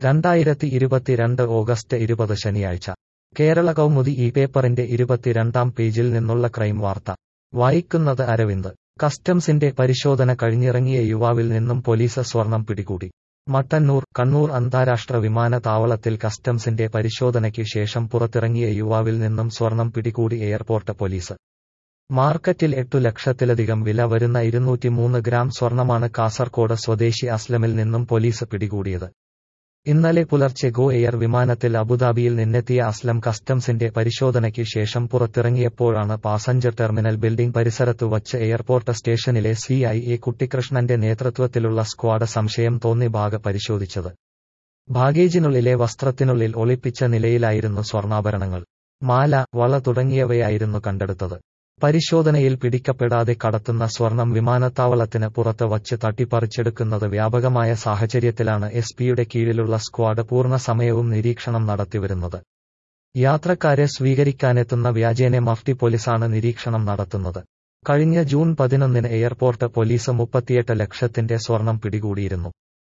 രണ്ടായിരത്തി ഇരുപത്തിരണ്ട് ഓഗസ്റ്റ് ഇരുപത് ശനിയാഴ്ച കേരള കൗമുദി ഈ പേപ്പറിന്റെ ഇരുപത്തിരണ്ടാം പേജിൽ നിന്നുള്ള ക്രൈം വാർത്ത വായിക്കുന്നത് അരവിന്ദ് കസ്റ്റംസിന്റെ പരിശോധന കഴിഞ്ഞിറങ്ങിയ യുവാവിൽ നിന്നും പോലീസ് സ്വർണം പിടികൂടി മട്ടന്നൂർ കണ്ണൂർ അന്താരാഷ്ട്ര വിമാനത്താവളത്തിൽ കസ്റ്റംസിന്റെ പരിശോധനയ്ക്ക് ശേഷം പുറത്തിറങ്ങിയ യുവാവിൽ നിന്നും സ്വർണം പിടികൂടി എയർപോർട്ട് പോലീസ് മാർക്കറ്റിൽ എട്ടു ലക്ഷത്തിലധികം വില വരുന്ന ഇരുന്നൂറ്റിമൂന്ന് ഗ്രാം സ്വർണമാണ് കാസർകോട് സ്വദേശി അസ്ലമിൽ നിന്നും പോലീസ് പിടികൂടിയത് ഇന്നലെ പുലർച്ചെ ഗോ എയർ വിമാനത്തിൽ അബുദാബിയിൽ നിന്നെത്തിയ അസ്ലം കസ്റ്റംസിന്റെ പരിശോധനയ്ക്ക് ശേഷം പുറത്തിറങ്ങിയപ്പോഴാണ് പാസഞ്ചർ ടെർമിനൽ ബിൽഡിംഗ് പരിസരത്തു വച്ച് എയർപോർട്ട് സ്റ്റേഷനിലെ സി ഐ എ കുട്ടിക്കൃഷ്ണന്റെ നേതൃത്വത്തിലുള്ള സ്ക്വാഡ് സംശയം തോന്നി ബാഗ് പരിശോധിച്ചത് ബാഗേജിനുള്ളിലെ വസ്ത്രത്തിനുള്ളിൽ ഒളിപ്പിച്ച നിലയിലായിരുന്നു സ്വർണ്ണാഭരണങ്ങൾ മാല വള തുടങ്ങിയവയായിരുന്നു കണ്ടെടുത്തത് പരിശോധനയിൽ പിടിക്കപ്പെടാതെ കടത്തുന്ന സ്വർണം വിമാനത്താവളത്തിന് പുറത്ത് വച്ച് തട്ടിപ്പറിച്ചെടുക്കുന്നത് വ്യാപകമായ സാഹചര്യത്തിലാണ് എസ് പിയുടെ കീഴിലുള്ള സ്ക്വാഡ് പൂർണ്ണ സമയവും നിരീക്ഷണം നടത്തിവരുന്നത് യാത്രക്കാരെ സ്വീകരിക്കാനെത്തുന്ന വ്യാജേന മഫ്തി പോലീസാണ് നിരീക്ഷണം നടത്തുന്നത് കഴിഞ്ഞ ജൂൺ പതിനൊന്നിന് എയർപോർട്ട് പോലീസ് മുപ്പത്തിയെട്ട് ലക്ഷത്തിന്റെ സ്വർണം പിടികൂടിയിരുന്നു